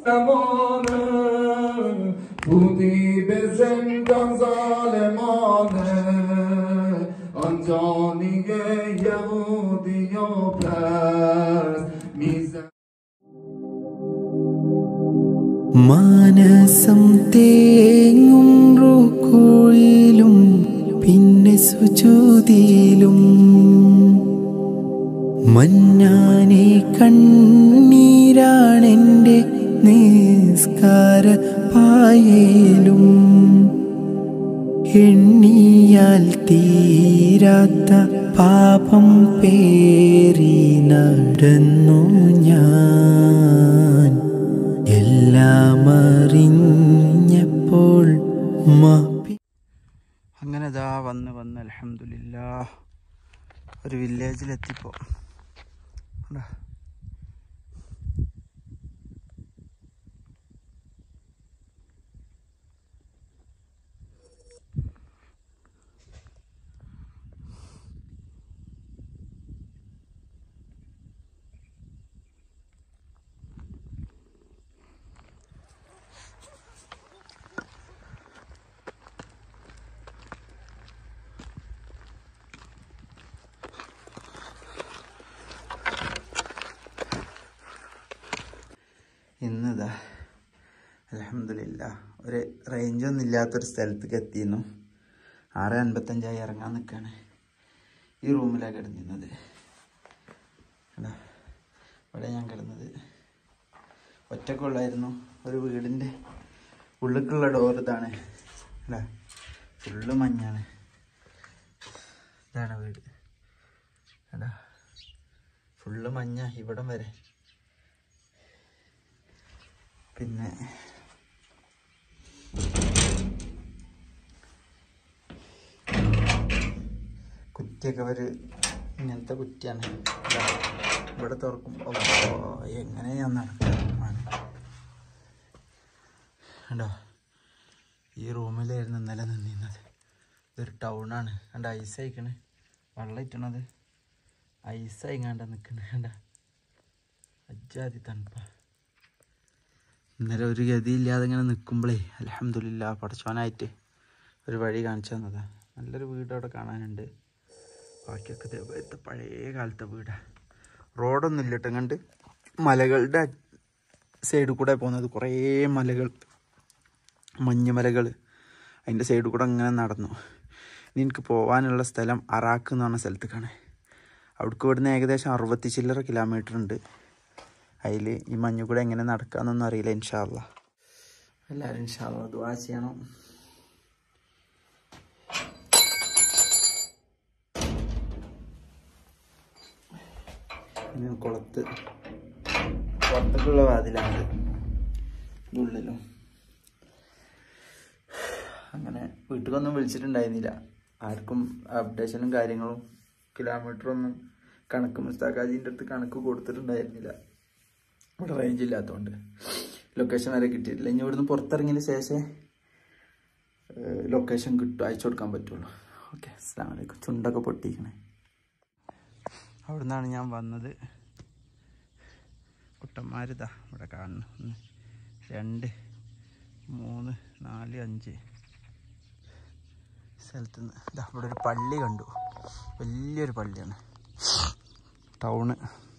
امانه بودی به زندان ظالمانه آن جانی یهودی و پس میزن മാനസം തേങ്ങും റുക്കുഴിലും പിന്നെ സുചൂതിയിലും മഞ്ഞാനെ കണ്ണീരാണെൻ്റെ നിസ്കാര പായേലും എണ്ണിയാൽ തീരാത്ത പാപം പേറി നടന്നു ഞാൻ എല്ലാം അറിഞ്ഞപ്പോൾ മാപ്പി അങ്ങനെ ഇതാ വന്ന് വന്ന് അലഹമില്ല ഒരു വില്ലേജിലെത്തിപ്പോ കണ്ടോ? ഇന്നിതാ അലഹമില്ല ഒരു റേഞ്ചൊന്നും ഇല്ലാത്തൊരു സ്ഥലത്തേക്ക് എത്തിയിരുന്നു ആറ് അൻപത്തഞ്ചായി ഇറങ്ങാൻ നിൽക്കുകയാണ് ഈ റൂമിലാണ് കിടന്നിരുന്നത് എടാ ഇവിടെ ഞാൻ കിടന്നത് ഒറ്റക്കുള്ളായിരുന്നു ഒരു വീടിൻ്റെ ഉള്ളിലേക്കുള്ള ഡോർ ഇതാണ് അല്ല ഫുള്ള് മഞ്ഞാണ് ഇതാണ് വീട് എടാ ഫുള്ള് മഞ്ഞ ഇവിടം വരെ പിന്നെ കുറ്റിയൊക്കെ ഒരു ഇങ്ങനത്തെ കുറ്റിയാണ് ഇതാ, ഇവിടെ തുറക്കും ഓ എങ്ങനെ ഞാൻ നടക്കാൻ കണ്ടോ ഈ റൂമിലായിരുന്നു ഇന്നലെ നിന്നിരുന്നത് ഇതൊരു ടൗണാണ് കണ്ട ഐസ് അയക്കണേ വെള്ളം ഇറ്റണത് ഐസ് അയങ്ങാണ്ട നിൽക്കണേ കണ്ട അജാതി തണുപ്പാ ഇന്നലെ ഒരു ഗതിയില്ലാതെ ഇങ്ങനെ നിൽക്കുമ്പോഴേ അലഹമില്ല പടച്ചോനായിട്ട് ഒരു വഴി കാണിച്ചു തന്നതാ നല്ലൊരു വീട് അവിടെ കാണാനുണ്ട് ബാക്കിയൊക്കെ ഇതേപോലത്തെ പഴയ കാലത്തെ വീടാ റോഡൊന്നും ഇല്ല കേട്ടോ കണ്ട് മലകളുടെ സൈഡിൽ കൂടെ പോകുന്നത് കുറേ മലകൾ മഞ്ഞുമലകൾ അതിൻ്റെ സൈഡിൽ കൂടെ അങ്ങനെ നടന്നു ഇനി എനിക്ക് പോകാനുള്ള സ്ഥലം അറാക്ക് എന്ന് പറഞ്ഞ സ്ഥലത്തേക്കാണ് അവിടേക്ക് ഇവിടുന്ന് ഏകദേശം അറുപത്തി ചില്ലറ കിലോമീറ്റർ ഉണ്ട് അതിൽ ഈ മഞ്ഞു കൂടെ എങ്ങനെ നടക്കാന്നൊന്നും അറിയില്ല ഇൻഷാല്ല എല്ലാവരും ഇൻഷാല്ല ദുവാ ചെയ്യണം ഇനി കുളത്ത് പുറത്തേക്കുള്ള വാതിലാണ് ഉള്ളിലും അങ്ങനെ വീട്ടിലൊന്നും വിളിച്ചിട്ടുണ്ടായിരുന്നില്ല ആർക്കും അപ്ഡേഷനും കാര്യങ്ങളും കിലോമീറ്ററൊന്നും കണക്ക് മുസ്താഖാജിൻ്റെ അടുത്ത് കണക്ക് കൊടുത്തിട്ടുണ്ടായിരുന്നില്ല ഇവിടെ റേഞ്ച് ഇല്ലാത്തതുകൊണ്ട് ലൊക്കേഷൻ വരെ കിട്ടിയിട്ടില്ല ഇനി ഇവിടുന്ന് പുറത്തിറങ്ങിയതിന് ശേഷം ലൊക്കേഷൻ കിട്ടും അയച്ചു കൊടുക്കാൻ പറ്റുള്ളൂ ഓക്കെ അസ്സാം വലൈക്കും ചുണ്ടൊക്കെ പൊട്ടിക്കണേ അവിടുന്നാണ് ഞാൻ വന്നത് കുട്ടന്മാരിതാ ഇവിടെ കാണുന്നു ഒന്ന് രണ്ട് മൂന്ന് നാല് അഞ്ച് സ്ഥലത്ത് നിന്ന് ഇതാ ഇവിടെ ഒരു പള്ളി കണ്ടു വലിയൊരു പള്ളിയാണ് ടൗണ്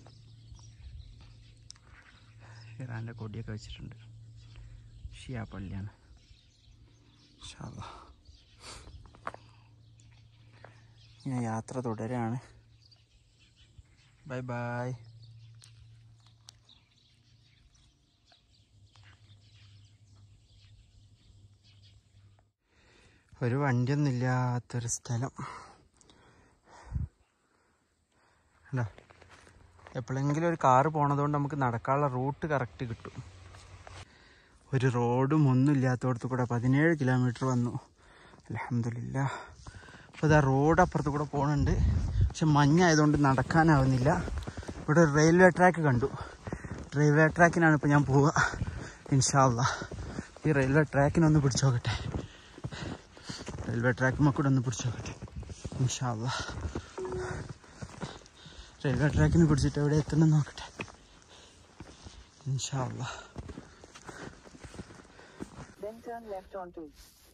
ഇറാൻ്റെ കൊടിയൊക്കെ വെച്ചിട്ടുണ്ട് ഷിയാ പള്ളിയാണ് ഇൻഷാ അല്ലാ. ഇനി യാത്ര തുടരാണ് ബൈ ബൈ ഒരു വണ്ടിയൊന്നും ഇല്ലാത്തൊരു സ്ഥലം അല്ല എപ്പോഴെങ്കിലും ഒരു കാറ് പോണതുകൊണ്ട് നമുക്ക് നടക്കാനുള്ള റൂട്ട് കറക്റ്റ് കിട്ടും ഒരു റോഡും ഒന്നും ഇല്ലാത്തടത്ത് കൂടെ പതിനേഴ് കിലോമീറ്റർ വന്നു അലഹമില്ല അപ്പോൾ ഇതാ റോഡ് അപ്പുറത്ത് കൂടെ പോകുന്നുണ്ട് പക്ഷെ മഞ്ഞായതുകൊണ്ട് നടക്കാനാവുന്നില്ല ഇവിടെ ഒരു റെയിൽവേ ട്രാക്ക് കണ്ടു റെയിൽവേ ട്രാക്കിനാണ് ഇപ്പോൾ ഞാൻ പോവുക ഇൻഷാല്ല ഈ റെയിൽവേ ട്രാക്കിനൊന്ന് പിടിച്ചു നോക്കട്ടെ റെയിൽവേ ട്രാക്കുമ്പോൾ കൂടെ ഒന്ന് പിടിച്ചു നോക്കട്ടെ ഇൻഷാല്ല റെയിൽവേ ട്രാക്കിന് പിടിച്ചിട്ട് എവിടെ എത്തണം നോക്കട്ടെ ഇൻഷാല്ല Then turn left onto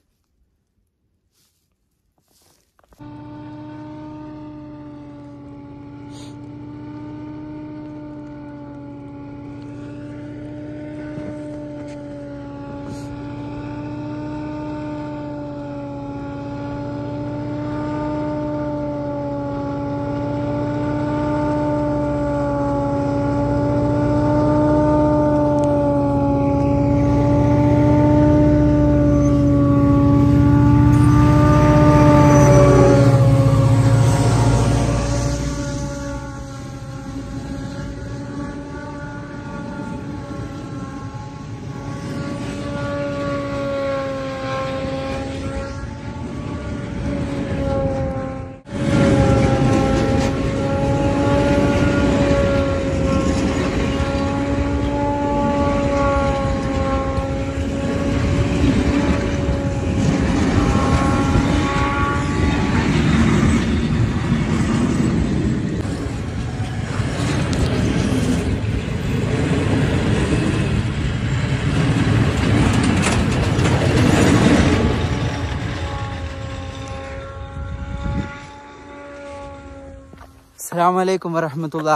അസ്സാം വലൈക്കും വറഹമത്തുള്ള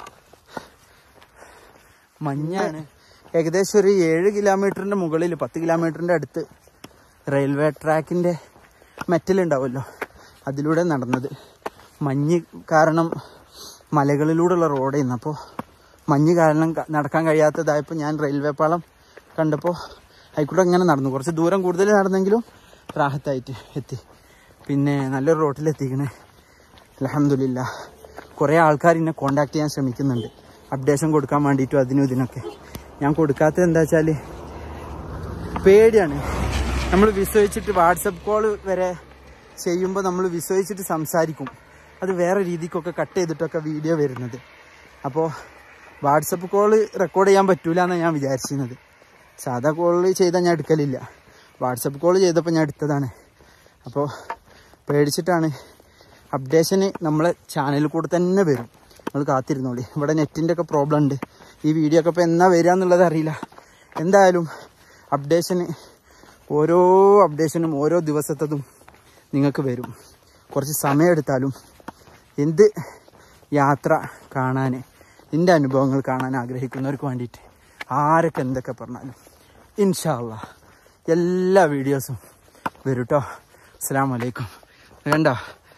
മഞ്ഞാണ് ഏകദേശം ഒരു ഏഴ് കിലോമീറ്ററിന്റെ മുകളിൽ പത്ത് കിലോമീറ്ററിന്റെ അടുത്ത് റെയിൽവേ ട്രാക്കിന്റെ മെറ്റൽ ഉണ്ടാവുമല്ലോ അതിലൂടെ നടന്നത് മഞ്ഞ് കാരണം മലകളിലൂടെയുള്ള റോഡായിരുന്നു അപ്പോൾ മഞ്ഞ് കാരണം ക- നടക്കാൻ കഴിയാത്തതായപ്പോൾ ഞാൻ റെയിൽവേ പാളം കണ്ടപ്പോൾ അതിക്കൂടെ ഇങ്ങനെ നടന്നു കുറച്ച് ദൂരം കൂടുതൽ നടന്നെങ്കിലും റാഹത്തായിട്ട് എത്തി പിന്നെ നല്ലൊരു റോട്ടിലെത്തിക്കണേ അലഹമില്ല കുറേ ആൾക്കാർ എന്നെ കോണ്ടാക്ട് ചെയ്യാൻ ശ്രമിക്കുന്നുണ്ട് അപ്ഡേഷൻ കൊടുക്കാൻ വേണ്ടിയിട്ടും അതിനും ഇതിനൊക്കെ ഞാൻ കൊടുക്കാത്തത് എന്താ വെച്ചാൽ പേടിയാണ് നമ്മൾ വിശ്വസിച്ചിട്ട് വാട്സപ്പ് കോൾ വരെ ചെയ്യുമ്പോൾ നമ്മൾ വിശ്വസിച്ചിട്ട് സംസാരിക്കും അത് വേറെ രീതിക്കൊക്കെ കട്ട് ചെയ്തിട്ടൊക്കെ വീഡിയോ വരുന്നത് അപ്പോൾ വാട്സപ്പ് കോൾ റെക്കോർഡ് ചെയ്യാൻ പറ്റൂല എന്നാണ് ഞാൻ വിചാരിച്ചിരുന്നത് സാധാ കോൾ ചെയ്താൽ ഞാൻ എടുക്കലില്ല വാട്സപ്പ് കോൾ ചെയ്തപ്പോൾ ഞാൻ എടുത്തതാണ് അപ്പോൾ പേടിച്ചിട്ടാണ് അപ്ഡേഷന് നമ്മളെ ചാനലിൽ കൂടെ തന്നെ വരും നമ്മൾ കാത്തിരുന്നോളി ഇവിടെ നെറ്റിൻ്റെ ഒക്കെ പ്രോബ്ലം ഉണ്ട് ഈ വീഡിയോ ഒക്കെ ഇപ്പോൾ എന്നാ വരിക എന്നുള്ളത് അറിയില്ല എന്തായാലും അപ്ഡേഷന് ഓരോ അപ്ഡേഷനും ഓരോ ദിവസത്തതും നിങ്ങൾക്ക് വരും കുറച്ച് സമയമെടുത്താലും എന്ത് യാത്ര കാണാൻ എൻ്റെ അനുഭവങ്ങൾ കാണാൻ ആഗ്രഹിക്കുന്നവർക്ക് വേണ്ടിയിട്ട് ആരൊക്കെ എന്തൊക്കെ പറഞ്ഞാലും ഇൻഷാല്ല എല്ലാ വീഡിയോസും വരും കേട്ടോ അസ്സാം വലൈക്കും കണ്ടോ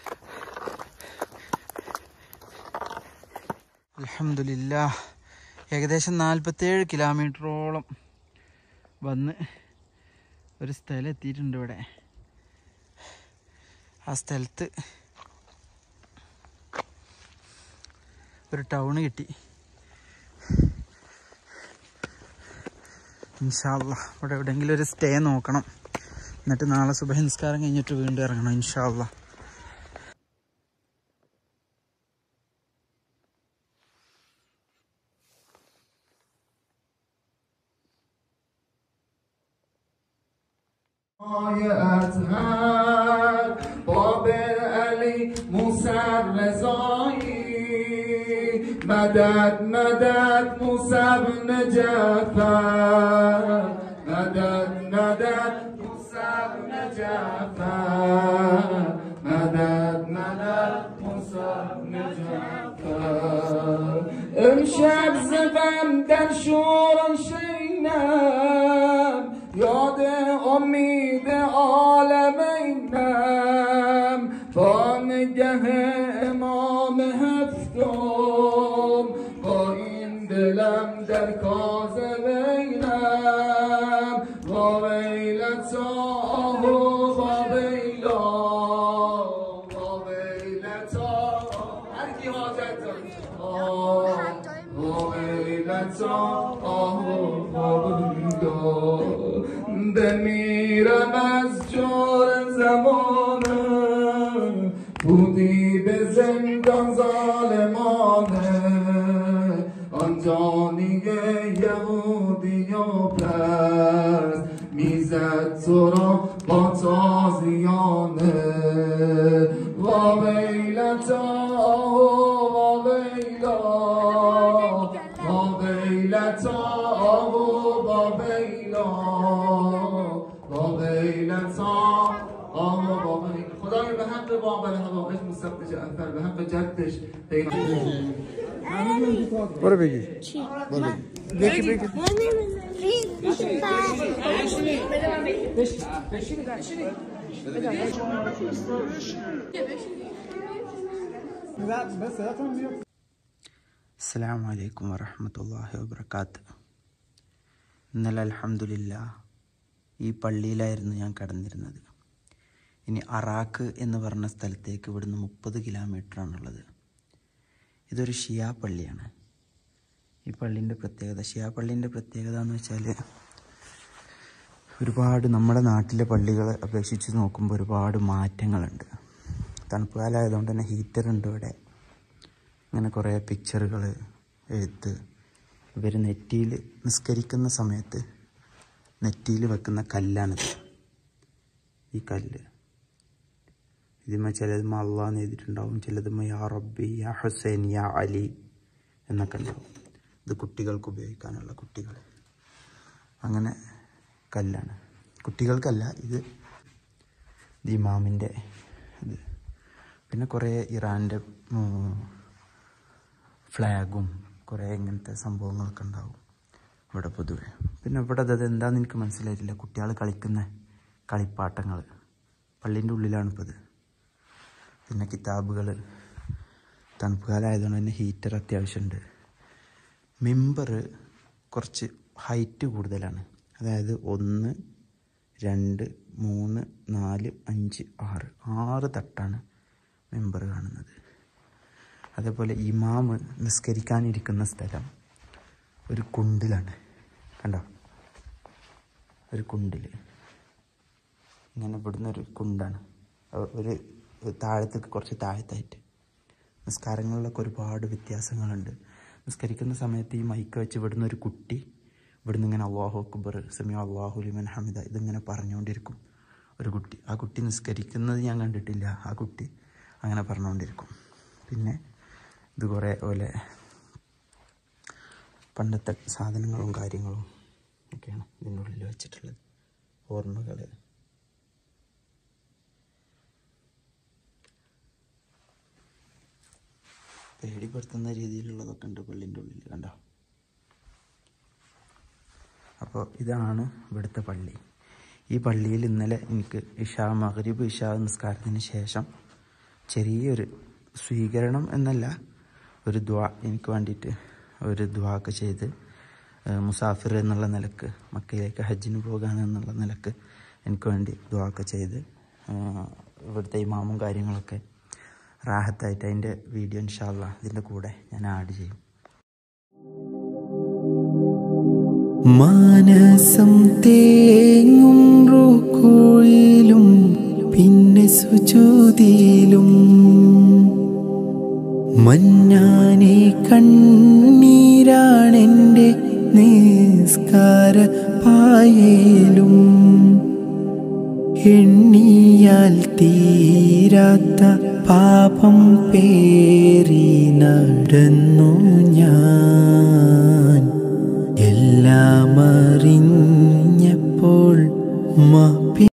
അലഹമില്ല ഏകദേശം നാൽപ്പത്തേഴ് കിലോമീറ്ററോളം വന്ന് ഒരു സ്ഥലം എത്തിയിട്ടുണ്ട് ഇവിടെ ആ സ്ഥലത്ത് ഒരു ടൗണ് കിട്ടി ഇൻഷാല്ല ഇവിടെ എവിടെയെങ്കിലും ഒരു സ്റ്റേ നോക്കണം എന്നിട്ട് നാളെ സുബഹ നിസ്കാരം കഴിഞ്ഞിട്ട് വീണ്ടും ഇറങ്ങണം ഇൻഷാല്ല اطهر باب علی موسی رضایی مدد مدد موسی بن جعفر مدد مدد موسی بن جعفر مدد مدد موسی بن جعفر امشب زغم در شور شینم یاد امید عالمینم با نگه امام هفتم با این دلم در کاظمینم با ویلتا آهو با ویلا با ویلتا هر کی حاجت داره آه با ویلتا آهو با ویلا بمیرم از جور زمانه بودی به زندان ظالمانه آن جانی یهودی و پس میزد تو را با تازیانه و ویلتا و ویلا و ویلتا و ویلا باقی لنسا آه و باقی خدا رو به حق باقی حوائج مستقل جعفر به حق جدش پیغمبر برو بگی അസ്സാം വലൈക്കും വറഹമത്തല്ലാഹി വബർക്കാത്ത് ഇന്നലെ അൽഹംദുലില്ല ഈ പള്ളിയിലായിരുന്നു ഞാൻ കടന്നിരുന്നത് ഇനി അറാക്ക് എന്ന് പറഞ്ഞ സ്ഥലത്തേക്ക് ഇവിടുന്ന് മുപ്പത് കിലോമീറ്ററാണുള്ളത് ഇതൊരു ഷിയാ പള്ളിയാണ് ഈ പള്ളീൻ്റെ പ്രത്യേകത ഷിയാ പള്ളീൻ്റെ പ്രത്യേകത എന്ന് വെച്ചാൽ ഒരുപാട് നമ്മുടെ നാട്ടിലെ പള്ളികളെ അപേക്ഷിച്ച് നോക്കുമ്പോൾ ഒരുപാട് മാറ്റങ്ങളുണ്ട് തണുപ്പ് കാലമായതുകൊണ്ട് തന്നെ ഹീറ്റർ ഉണ്ട് ഇവിടെ അങ്ങനെ കുറേ പിക്ചറുകൾ എഴുത്ത് ഇവർ നെറ്റിയിൽ നിസ്കരിക്കുന്ന സമയത്ത് നെറ്റിയിൽ വെക്കുന്ന കല്ലാണിത് ഈ കല്ല് ഇതിന്മേൽ ചിലത് അള്ളാന്ന് എഴുതിയിട്ടുണ്ടാവും ചിലത് യാ റബ്ബി യാ ഹുസൈൻ യാ അലി എന്നൊക്കെ ഉണ്ടാവും ഇത് കുട്ടികൾക്ക് ഉപയോഗിക്കാനുള്ള കുട്ടികൾ അങ്ങനെ കല്ലാണ് കുട്ടികൾക്കല്ല ഇത് ഇത് ഇമാമിൻ്റെ ഇത് പിന്നെ കുറേ ഇറാൻ്റെ ഫ്ലാഗും കുറേ ഇങ്ങനത്തെ സംഭവങ്ങളൊക്കെ ഉണ്ടാവും ഇവിടെ പൊതുവെ പിന്നെ ഇവിടെ അത് എന്താണെന്ന് എനിക്ക് മനസ്സിലായിട്ടില്ല കുട്ടികൾ കളിക്കുന്ന കളിപ്പാട്ടങ്ങൾ പള്ളീൻ്റെ ഉള്ളിലാണ് ഇപ്പോൾ ഇത് പിന്നെ കിതാബുകൾ തണുപ്പ് കാലമായതുകൊണ്ട് തന്നെ ഹീറ്റർ അത്യാവശ്യമുണ്ട് മിമ്പർ കുറച്ച് ഹൈറ്റ് കൂടുതലാണ് അതായത് ഒന്ന് രണ്ട് മൂന്ന് നാല് അഞ്ച് ആറ് ആറ് തട്ടാണ് മെമ്പർ കാണുന്നത് അതേപോലെ ഇമാമ് നിസ്കരിക്കാനിരിക്കുന്ന സ്ഥലം ഒരു കുണ്ടിലാണ് കണ്ടോ ഒരു കുണ്ടിൽ ഇങ്ങനെ ഇവിടുന്ന് ഒരു കുണ്ടാണ് ഒ- ഒരു താഴത്തേക്ക് കുറച്ച് താഴത്തായിട്ട് നിസ്കാരങ്ങളിലൊക്കെ ഒരുപാട് വ്യത്യാസങ്ങളുണ്ട് നിസ്കരിക്കുന്ന സമയത്ത് ഈ മൈക്ക് വെച്ച് ഇവിടുന്ന് ഒരു കുട്ടി ഇവിടുന്ന് ഇങ്ങനെ അള്ളാഹു അക്ബർ സമീ അള്ളാഹു ലിമൻ ഹമിദ ഇതിങ്ങനെ പറഞ്ഞുകൊണ്ടിരിക്കും ഒരു കുട്ടി ആ കുട്ടി നിസ്കരിക്കുന്നത് ഞാൻ കണ്ടിട്ടില്ല ആ കുട്ടി അങ്ങനെ പറഞ്ഞുകൊണ്ടിരിക്കും പിന്നെ ഇത് കുറേ പോലെ പണ്ടത്തെ സാധനങ്ങളും കാര്യങ്ങളും ഒക്കെയാണ് ഇതിൻ്റെ ഉള്ളിൽ വെച്ചിട്ടുള്ളത് ഓർമ്മകൾ പേടിപ്പെടുത്തുന്ന രീതിയിലുള്ളതൊക്കെ ഉണ്ട് പള്ളിൻ്റെ ഉള്ളിൽ കണ്ടോ അപ്പോൾ ഇതാണ് ഇവിടുത്തെ പള്ളി ഈ പള്ളിയിൽ ഇന്നലെ എനിക്ക് ഇഷാ മഗ്രിബ് ഇഷാ നിസ്കാരത്തിന് ശേഷം ചെറിയൊരു സ്വീകരണം എന്നല്ല ഒരു ദ്വാ എനിക്ക് വേണ്ടിയിട്ട് ഒരു ദ്വാ ഒക്കെ ചെയ്ത് ഏഹ് മുസാഫിർ എന്നുള്ള നിലക്ക് മക്കയിലേക്ക് ഹജ്ജിന് പോകാൻ എന്നുള്ള നിലക്ക് എനിക്ക് വേണ്ടി ദ്വാ ഒക്കെ ചെയ്ത് ഏഹ് ഇവിടുത്തെ ഇമാമും കാര്യങ്ങളൊക്കെ റാഹത്തായിട്ട് അതിൻ്റെ വീഡിയോ ഇൻഷാല്ല ഇതിൻ്റെ കൂടെ ഞാൻ ആഡ് ചെയ്യും മാനസം തേങ്ങും റുക്കുയിലും പിന്നെ സുജൂതിയിലും മഞ്ഞാനെ കണ്ണീരാണെൻ്റെ നിസ്കാര പായേലും എണ്ണിയാൽ തീരാത്ത പാപം പേറി നടന്നു ഞാൻ എല്ലാം അറിഞ്ഞപ്പോൾ മാപ്പി